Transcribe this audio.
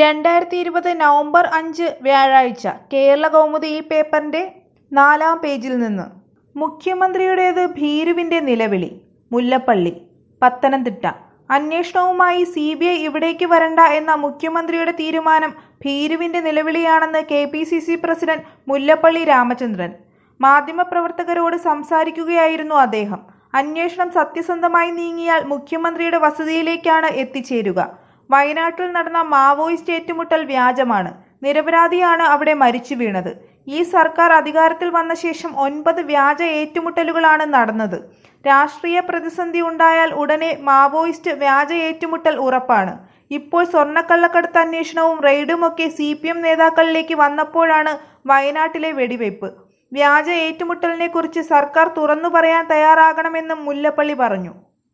രണ്ടായിരത്തി ഇരുപത് നവംബർ അഞ്ച് വ്യാഴാഴ്ച കേരള കൗമുദി ഈ പേപ്പറിന്റെ നാലാം പേജിൽ നിന്ന് മുഖ്യമന്ത്രിയുടേത് ഭീരുവിന്റെ നിലവിളി മുല്ലപ്പള്ളി പത്തനംതിട്ട അന്വേഷണവുമായി സി ബി ഐ ഇവിടേക്ക് വരണ്ട എന്ന മുഖ്യമന്ത്രിയുടെ തീരുമാനം ഭീരുവിന്റെ നിലവിളിയാണെന്ന് K P C C president Mullappally Ramachandran മാധ്യമപ്രവർത്തകരോട് സംസാരിക്കുകയായിരുന്നു അദ്ദേഹം അന്വേഷണം സത്യസന്ധമായി നീങ്ങിയാൽ മുഖ്യമന്ത്രിയുടെ വസതിയിലേക്കാണ് എത്തിച്ചേരുക വയനാട്ടിൽ നടന്ന മാവോയിസ്റ്റ് ഏറ്റുമുട്ടൽ വ്യാജമാണ് നിരപരാധിയാണ് അവിടെ മരിച്ചു വീണത് ഈ സർക്കാർ അധികാരത്തിൽ വന്ന ശേഷം ഒൻപത് വ്യാജ ഏറ്റുമുട്ടലുകളാണ് നടന്നത് രാഷ്ട്രീയ പ്രതിസന്ധി ഉണ്ടായാൽ ഉടനെ മാവോയിസ്റ്റ് വ്യാജ ഏറ്റുമുട്ടൽ ഉറപ്പാണ് ഇപ്പോൾ സ്വർണ്ണക്കള്ളക്കടത്ത് അന്വേഷണവും റെയ്ഡുമൊക്കെ സി പി എം നേതാക്കളിലേക്ക് വന്നപ്പോഴാണ് വയനാട്ടിലെ വെടിവയ്പ് വ്യാജ ഏറ്റുമുട്ടലിനെ കുറിച്ച് സർക്കാർ തുറന്നു പറയാൻ തയ്യാറാകണമെന്നും മുല്ലപ്പള്ളി പറഞ്ഞു